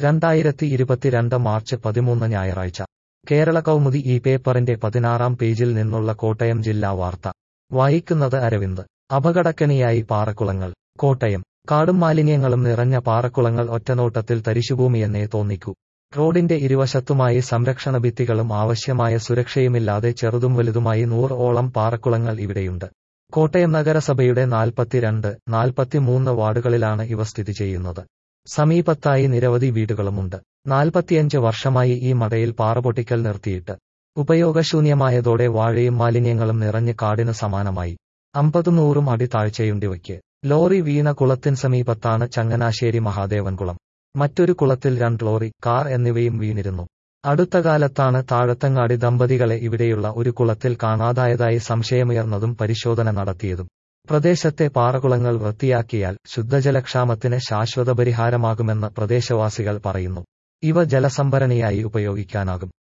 രണ്ടായിരത്തി ഇരുപത്തിരണ്ട് മാർച്ച് പതിമൂന്ന് ഞായറാഴ്ച കേരള കൗമുദി ഈ പേപ്പറിന്റെ പതിനാറാം പേജിൽ നിന്നുള്ള കോട്ടയം ജില്ലാ വാർത്ത വായിക്കുന്നത് അരവിന്ദ് അപകടക്കണിയായി പാറക്കുളങ്ങൾ കോട്ടയം കാടും മാലിന്യങ്ങളും നിറഞ്ഞ പാറക്കുളങ്ങൾ ഒറ്റനോട്ടത്തിൽ തരിശുഭൂമിയെന്നേ തോന്നിക്കൂ റോഡിന്റെ ഇരുവശത്തുമായി സംരക്ഷണ ഭിത്തികളും ആവശ്യമായ സുരക്ഷയുമില്ലാതെ ചെറുതും വലുതുമായി നൂറ് ഓളം പാറക്കുളങ്ങൾ ഇവിടെയുണ്ട് കോട്ടയം നഗരസഭയുടെ നാൽപ്പത്തിരണ്ട് നാൽപ്പത്തിമൂന്ന് വാർഡുകളിലാണ് ഇവ സ്ഥിതി ചെയ്യുന്നത് സമീപത്തായി നിരവധി വീടുകളുമുണ്ട് നാൽപ്പത്തിയഞ്ച് വർഷമായി ഈ മടയിൽ പാറപൊട്ടിക്കൽ നിർത്തിയിട്ട് ഉപയോഗശൂന്യമായതോടെ വാഴയും മാലിന്യങ്ങളും നിറഞ്ഞ് കാടിന് സമാനമായി അമ്പത് നൂറും അടി താഴ്ചയുണ്ടിവയ്ക്ക് ലോറി വീണ കുളത്തിന് സമീപത്താണ് ചങ്ങനാശ്ശേരി മഹാദേവൻ കുളം മറ്റൊരു കുളത്തിൽ രണ്ട് ലോറി കാർ എന്നിവയും വീണിരുന്നു അടുത്ത കാലത്താണ് താഴത്തങ്ങാടി ദമ്പതികളെ ഇവിടെയുള്ള ഒരു കുളത്തിൽ കാണാതായതായി സംശയമുയർന്നതും പരിശോധന നടത്തിയതും പ്രദേശത്തെ പാറകുളങ്ങൾ വൃത്തിയാക്കിയാൽ ശുദ്ധജലക്ഷാമത്തിന് ശാശ്വത പരിഹാരമാകുമെന്ന് പ്രദേശവാസികൾ പറയുന്നു ഇവ ജലസംഭരണിയായി ഉപയോഗിക്കാനാകും